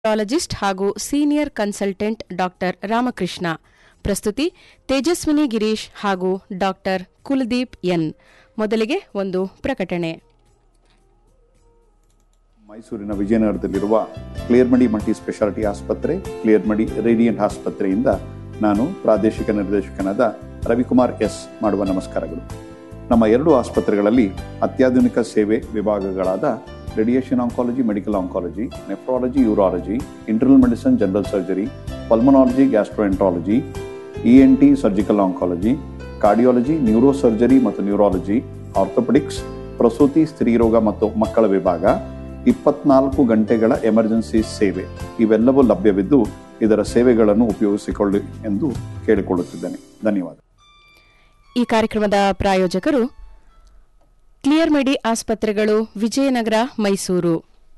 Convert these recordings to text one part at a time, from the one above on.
ಲಾಜಿಸ್ಟ್ ಹಾಗೂ senior consultant doctor Ramakrishna ಪ್ರಸ್ತುತಿ ತೇಜಸ್ವಿನಿ ಗಿರೀಶ್ ಹಾಗೂ ಡಾಕ್ಟರ್ ಕುಲದೀಪ್ ಎನ್ ಮೊದಲಿಗೆ ಒಂದು ಪ್ರಕಟಣೆ ಮೈಸೂರಿನ ವಿಜಯನಗರದಲ್ಲಿರುವ ಕ್ಲಿಯರ್ಮಡಿ ಮಲ್ಟಿ ಸ್ಪೆಷಾಲಿಟಿ ಆಸ್ಪತ್ರೆ ಕ್ಲಿಯರ್ಮಡಿ ರೇಡಿಯಂಟ್ ಆಸ್ಪತ್ರೆಯಿಂದ ನಾನು ಪ್ರಾದೇಶಿಕ ನಿರ್ದೇಶಕನಾದ ರವಿಕುಮಾರ್ ಎಸ್ ಮಾಡುವ ನಮಸ್ಕಾರಗಳು ನಮ್ಮ ಎರಡು ಆಸ್ಪತ್ರೆಗಳಲ್ಲಿ ಅತ್ಯಾಧುನಿಕ ಸೇವೆ ವಿಭಾಗಗಳಾದ radiation oncology medical oncology nephrology urology internal medicine general surgery pulmonology gastroenterology ENT surgical oncology cardiology neuro surgery ಮತ್ತು ನ್ಯೂರಾಲಜಿ ಆರ್ಥೋಪೆಡಿಕ್ಸ್ ಪ್ರಸೂತಿ ಸ್ತ್ರೀರೋಗ ಮತ್ತು ಮಕ್ಕಳ ವಿಭಾಗ ಇಪ್ಪತ್ನಾಲ್ಕು ಗಂಟೆಗಳ ಎಮರ್ಜೆನ್ಸಿ ಸೇವೆ ಇವೆಲ್ಲವೂ ಲಭ್ಯವಿದ್ದು ಇದರ ಸೇವೆಗಳನ್ನು ಉಪಯೋಗಿಸಿಕೊಳ್ಳಿ ಎಂದು ಕೇಳಿಕೊಳ್ಳುತ್ತಿದ್ದೇನೆ ಧನ್ಯವಾದ ಈ ಕಾರ್ಯಕ್ರಮದ ಪ್ರಾಯೋಜಕರು ಕ್ಲಿಯರ್ ಮೆಡಿ ಆಸ್ಪತ್ರೆಗಳು ವಿಜಯನಗರ ಮೈಸೂರು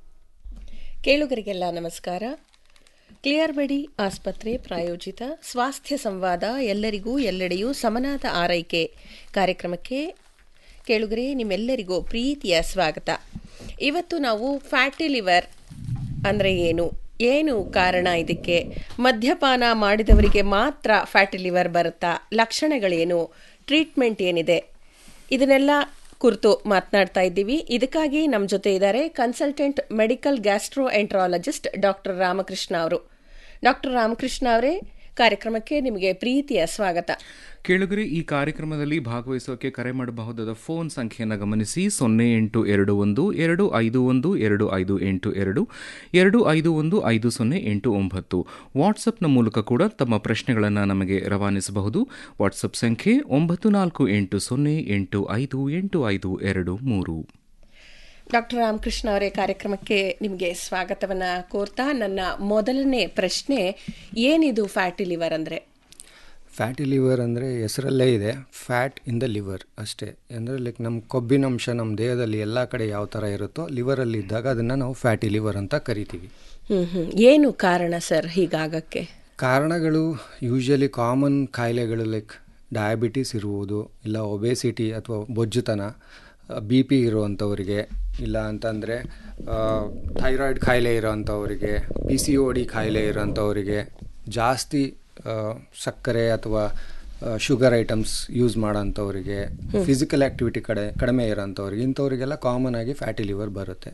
ಕೇಳುಗರಿಗೆಲ್ಲ ನಮಸ್ಕಾರ ಕ್ಲಿಯರ್ ಮೆಡಿ ಆಸ್ಪತ್ರೆ ಪ್ರಾಯೋಜಿತ ಸ್ವಾಸ್ಥ್ಯ ಸಂವಾದ ಎಲ್ಲರಿಗೂ ಎಲ್ಲೆಡೆಯೂ ಸಮನಾದ ಆರೈಕೆ ಕಾರ್ಯಕ್ರಮಕ್ಕೆ ಕೇಳುಗರೆ ನಿಮ್ಮೆಲ್ಲರಿಗೂ ಪ್ರೀತಿಯ ಸ್ವಾಗತ ಇವತ್ತು ನಾವು ಫ್ಯಾಟಿ ಲಿವರ್ ಅಂದರೆ ಏನು ಏನು ಕಾರಣ ಇದಕ್ಕೆ ಮದ್ಯಪಾನ ಮಾಡಿದವರಿಗೆ ಮಾತ್ರ ಫ್ಯಾಟಿ ಲಿವರ್ ಬರುತ್ತಾ ಲಕ್ಷಣಗಳೇನು ಟ್ರೀಟ್ಮೆಂಟ್ ಏನಿದೆ ಇದನ್ನೆಲ್ಲ ಕುರಿತು ಮಾತನಾಡ್ತಾ ಇದ್ದೀವಿ ಇದಕ್ಕಾಗಿ ನಮ್ಮ ಜೊತೆ ಇದ್ದಾರೆ consultant medical gastroenterologist doctor Ramakrishna ಅವರು ಡಾಕ್ಟರ್ ರಾಮಕೃಷ್ಣ ಅವರೇ ಕಾರ್ಯಕ್ರಮಕ್ಕೆ ನಿಮಗೆ ಪ್ರೀತಿಯ ಸ್ವಾಗತ ಕೇಳುಗರೆ ಈ ಕಾರ್ಯಕ್ರಮದಲ್ಲಿ ಭಾಗವಹಿಸೋಕೆ ಕರೆ ಮಾಡಬಹುದಾದ ಫೋನ್ ಸಂಖ್ಯೆಯನ್ನು ಗಮನಿಸಿ ಸೊನ್ನೆ ಎಂಟು ಎರಡು ಒಂದು ಎರಡು ಐದು ಒಂದು ಎರಡು ಐದು ಎಂಟು ಎರಡು ಎರಡು ಐದು ಒಂದು ಐದು ಸೊನ್ನೆ ಎಂಟು ಒಂಬತ್ತು ವಾಟ್ಸಪ್ನ ಮೂಲಕ ಕೂಡ ತಮ್ಮ ಪ್ರಶ್ನೆಗಳನ್ನು ನಮಗೆ ರವಾನಿಸಬಹುದು ವಾಟ್ಸಪ್ ಸಂಖ್ಯೆ ಒಂಬತ್ತು ನಾಲ್ಕು ಎಂಟು ಸೊನ್ನೆ ಎಂಟು ಐದು ಎಂಟು ಐದು ಎರಡು ಮೂರು ಡಾಕ್ಟರ್ ರಾಮಕೃಷ್ಣ ಅವರೇ ಕಾರ್ಯಕ್ರಮಕ್ಕೆ ನಿಮಗೆ ಸ್ವಾಗತವನ್ನ ಕೋರ್ತಾ ನನ್ನ ಮೊದಲನೇ ಪ್ರಶ್ನೆ ಏನಿದು ಫ್ಯಾಟಿ ಲಿವರ್ ಅಂದರೆ ಫ್ಯಾಟಿ ಲಿವರ್ ಅಂದರೆ ಹೆಸರಲ್ಲೇ ಇದೆ ಫ್ಯಾಟ್ ಇನ್ ದ ಲಿವರ್ ಅಷ್ಟೇ ಅಂದರೆ ಲೈಕ್ ನಮ್ಮ ಕೊಬ್ಬಿನ ಅಂಶ ನಮ್ಮ ದೇಹದಲ್ಲಿ ಎಲ್ಲ ಕಡೆ ಯಾವ ಥರ ಇರುತ್ತೋ ಲಿವರಲ್ಲಿ ಇದ್ದಾಗ ಅದನ್ನು ನಾವು ಫ್ಯಾಟಿ ಲಿವರ್ ಅಂತ ಕರಿತೀವಿ ಹ್ಮ್ ಹ್ಮ್ ಏನು ಕಾರಣ ಸರ್ ಹೀಗಾಗಕ್ಕೆ ಕಾರಣಗಳು ಯೂಶಲಿ ಕಾಮನ್ ಕಾಯಿಲೆಗಳು ಲೈಕ್ ಡಯಾಬಿಟಿಸ್ ಇರುವುದು ಇಲ್ಲ ಒಬೇಸಿಟಿ ಅಥವಾ ಬೊಜ್ಜುತನ ಬಿ ಪಿ ಇರುವಂಥವರಿಗೆ ಇಲ್ಲ ಅಂತಂದರೆ ಥೈರಾಯ್ಡ್ ಕಾಯಿಲೆ ಇರೋವಂಥವರಿಗೆ ಪಿ ಸಿ ಒ ಡಿ ಕಾಯಿಲೆ ಇರೋವಂಥವರಿಗೆ ಜಾಸ್ತಿ ಆ, ಸಕ್ಕರೆ ಅಥವಾ ಶುಗರ್ ಐಟಮ್ಸ್ ಯೂಸ್ ಮಾಡೋಂಥವ್ರಿಗೆ ಫಿಸಿಕಲ್ ಆ್ಯಕ್ಟಿವಿಟಿ ಕಡೆ ಕಡಿಮೆ ಇರೋಂಥವ್ರಿಗೆ ಇಂಥವ್ರಿಗೆಲ್ಲ ಕಾಮನ್ ಆಗಿ ಫ್ಯಾಟಿ ಲಿವರ್ ಬರುತ್ತೆ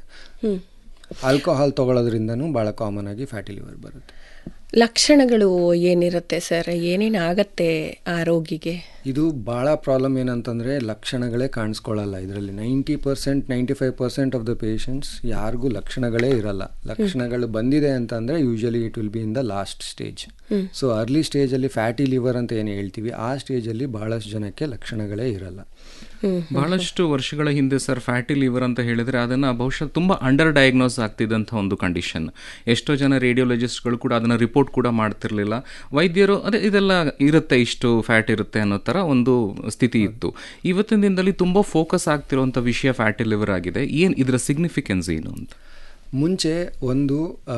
ಆಲ್ಕೋಹಾಲ್ ತೊಗೊಳೋದ್ರಿಂದನೂ ಭಾಳ ಕಾಮನ್ ಆಗಿ ಫ್ಯಾಟಿ ಲಿವರ್ ಬರುತ್ತೆ ಲಕ್ಷಣಗಳು ಏನಿರುತ್ತೆ ಸರ್ ಏನೇನು ಆಗತ್ತೆ ಆ ರೋಗಿಗೆ ಇದು ಭಾಳ ಪ್ರಾಬ್ಲಮ್ ಏನಂತಂದರೆ ಲಕ್ಷಣಗಳೇ ಕಾಣಿಸ್ಕೊಳ್ಳಲ್ಲ ಇದರಲ್ಲಿ ninety percent ninety five percent of the patients ಯಾರಿಗೂ ಲಕ್ಷಣಗಳೇ ಇರಲ್ಲ ಲಕ್ಷಣಗಳು ಬಂದಿದೆ ಅಂತಂದರೆ usually it will be in the last stage so early ಸ್ಟೇಜಲ್ಲಿ ಫ್ಯಾಟಿ ಲಿವರ್ ಅಂತ ಏನು ಹೇಳ್ತೀವಿ ಆ ಸ್ಟೇಜಲ್ಲಿ ಭಾಳಷ್ಟು ಜನಕ್ಕೆ ಲಕ್ಷಣಗಳೇ ಇರಲ್ಲ ಬಹಳಷ್ಟು ವರ್ಷಗಳ ಹಿಂದೆ ಸರ್ ಫ್ಯಾಟಿ ಲಿವರ್ ಅಂತ ಹೇಳಿದ್ರೆ ಅದನ್ನ ಬಹುಶಃ ತುಂಬಾ ಅಂಡರ್ ಡಯಾಗ್ನೋಸ್ ಆಗ್ತಿದ್ದಂಥ ಒಂದು ಕಂಡೀಷನ್ ಎಷ್ಟೋ ಜನ ರೇಡಿಯೋಲಜಿಸ್ಟ್ಗಳು ಕೂಡ ಅದನ್ನ ರಿಪೋರ್ಟ್ ಕೂಡ ಮಾಡ್ತಿರ್ಲಿಲ್ಲ ವೈದ್ಯರು ಅದೇ ಇದೆಲ್ಲ ಇರುತ್ತೆ ಇಷ್ಟು ಫ್ಯಾಟ್ ಇರುತ್ತೆ ಅನ್ನೋ ತರ ಒಂದು ಸ್ಥಿತಿ ಇತ್ತು ಇವತ್ತಿನ ದಿನದಲ್ಲಿ ತುಂಬಾ ಫೋಕಸ್ ಆಗ್ತಿರುವಂತ ವಿಷಯ ಫ್ಯಾಟಿ ಲಿವರ್ ಆಗಿದೆ ಏನ್ ಇದರ ಸಿಗ್ನಿಫಿಕೆನ್ಸ್ ಏನು ಅಂತ ಮುಂಚೆ ಒಂದು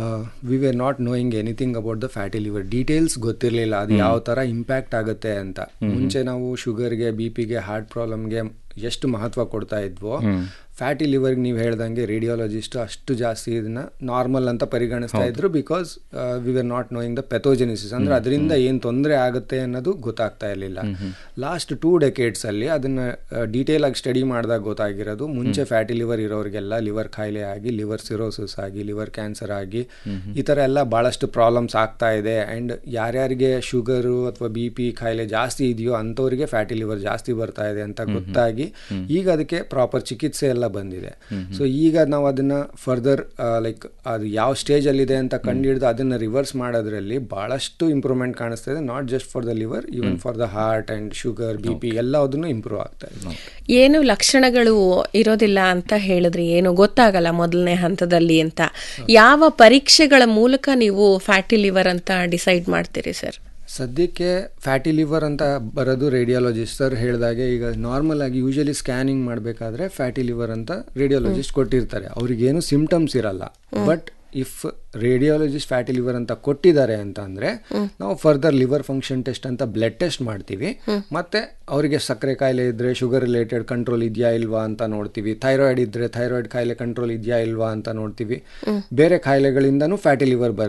we were not knowing anything about the fatty liver details ಗೊತ್ತಿರಲಿಲ್ಲ ಅದು ಯಾವ ಥರ ಇಂಪ್ಯಾಕ್ಟ್ ಆಗುತ್ತೆ ಅಂತ ಮುಂಚೆ ನಾವು ಶುಗರ್ಗೆ ಬಿ ಪಿಗೆ ಹಾರ್ಟ್ ಪ್ರಾಬ್ಲಮ್ಗೆ ಎಷ್ಟು ಮಹತ್ವ ಕೊಡ್ತಾ ಇದ್ವೋ ಫ್ಯಾಟಿ ಲಿವರ್ಗೆ ನೀವು ಹೇಳ್ದಂಗೆ ರೇಡಿಯಾಲಜಿಸ್ಟ್ ಅಷ್ಟು ಜಾಸ್ತಿ ಇದನ್ನ ನಾರ್ಮಲ್ ಅಂತ ಪರಿಗಣಿಸ್ತಾ ಇದ್ರು because we are not knowing the pathogenesis ಅಂದ್ರೆ ಅದರಿಂದ ಏನು ತೊಂದರೆ ಆಗುತ್ತೆ ಅನ್ನೋದು ಗೊತ್ತಾಗ್ತಾ ಇರಲಿಲ್ಲ ಲಾಸ್ಟ್ ಟೂ ಡೆಕೇಡ್ಸ್ ಅಲ್ಲಿ ಅದನ್ನ ಡೀಟೇಲ್ ಆಗಿ ಸ್ಟಡಿ ಮಾಡಿದಾಗ ಗೊತ್ತಾಗಿರೋದು ಮುಂಚೆ ಫ್ಯಾಟಿ ಲಿವರ್ ಇರೋರಿಗೆಲ್ಲ ಲಿವರ್ ಕಾಯಿಲೆ ಆಗಿ ಲಿವರ್ ಸಿರೋಸಿಸ್ ಆಗಿ ಲಿವರ್ ಕ್ಯಾನ್ಸರ್ ಆಗಿ ಈ ಥರ ಎಲ್ಲ ಭಾಳಷ್ಟು ಪ್ರಾಬ್ಲಮ್ಸ್ ಆಗ್ತಾ ಇದೆ ಆ್ಯಂಡ್ ಯಾರ್ಯಾರಿಗೆ ಶುಗರು ಅಥವಾ ಬಿ ಪಿ ಕಾಯಿಲೆ ಜಾಸ್ತಿ ಇದೆಯೋ ಅಂಥವ್ರಿಗೆ ಫ್ಯಾಟಿ ಲಿವರ್ ಜಾಸ್ತಿ ಬರ್ತಾ ಇದೆ ಅಂತ ಗೊತ್ತಾಗಿ ಈಗ ಅದಕ್ಕೆ ಪ್ರಾಪರ್ ಚಿಕಿತ್ಸೆ ಎಲ್ಲ ಬಂದಿದೆ ಸೊ ಈಗ ನಾವು ಅದನ್ನ ಫರ್ದರ್ ಲೈಕ್ ಅದು ಯಾವ ಸ್ಟೇಜಲ್ಲಿದೆ ಅಂತ ಕಂಡುಹಿಡಿದು ಅದನ್ನ ರಿವರ್ಸ್ ಮಾಡೋದ್ರಲ್ಲಿ ಭಾಳಷ್ಟು ಇಂಪ್ರೂವ್ಮೆಂಟ್ ಕಾಣಿಸ್ತಾ ಇದೆ not just for the liver even for the heart and sugar B P ಎಲ್ಲದನ್ನು ಇಂಪ್ರೂವ್ ಆಗ್ತಾ ಇದೆ ಏನು ಲಕ್ಷಣಗಳು ಇರೋದಿಲ್ಲ ಅಂತ ಹೇಳಿದ್ರಿ ಏನು ಗೊತ್ತಾಗಲ್ಲ ಮೊದಲನೇ ಹಂತದಲ್ಲಿ ಅಂತ ಯಾವ ಪರೀಕ್ಷೆಗಳ ಮೂಲಕ ನೀವು ಫ್ಯಾಟಿ ಲಿವರ್ ಅಂತ ಡಿಸೈಡ್ ಮಾಡ್ತೀರಿ ಸರ್ ಸದ್ಯಕ್ಕೆ ಫ್ಯಾಟಿ ಲಿವರ್ ಅಂತ ಬರೋದು ರೇಡಿಯಾಲಜಿಸ್ಟ್ ಸರ್ ಹೇಳಿದಾಗೆ ಈಗ ನಾರ್ಮಲ್ ಆಗಿ ಯೂಶಲಿ ಸ್ಕ್ಯಾನಿಂಗ್ ಮಾಡಬೇಕಾದ್ರೆ ಫ್ಯಾಟಿ ಲಿವರ್ ಅಂತ ರೇಡಿಯಾಲಜಿಸ್ಟ್ ಕೊಟ್ಟಿರ್ತಾರೆ ಅವ್ರಿಗೇನು ಸಿಂಪ್ಟಮ್ಸ್ ಇರಲ್ಲ but if radiologist fatty liver ಅಂತ ಕೊಟ್ಟಿದ್ದಾರೆ ಅಂತ ಅಂದ್ರೆ ನಾವು ಫರ್ದರ್ ಲಿವರ್ ಫಂಕ್ಷನ್ ಟೆಸ್ಟ್ ಅಂತ ಬ್ಲಡ್ ಟೆಸ್ಟ್ ಮಾಡ್ತೀವಿ ಮತ್ತೆ ಅವರಿಗೆ ಸಕ್ಕರೆ ಕಾಯಿಲೆ ಇದ್ರೆ ಶುಗರ್ ರಿಲೇಟೆಡ್ ಕಂಟ್ರೋಲ್ ಇದೆಯಾ ಇಲ್ವಾ ಅಂತ ನೋಡ್ತೀವಿ ಥೈರಾಯ್ಡ್ ಇದ್ರೆ ಥೈರಾಯ್ಡ್ ಕಾಯಿಲೆ ಕಂಟ್ರೋಲ್ ಇದೆಯಾ ಇಲ್ವಾ ಅಂತ ನೋಡ್ತೀವಿ ಬೇರೆ ಕಾಯಿಲೆಗಳಿಂದನೂ ಫ್ಯಾಟಿ ಲಿವರ್ ಬರ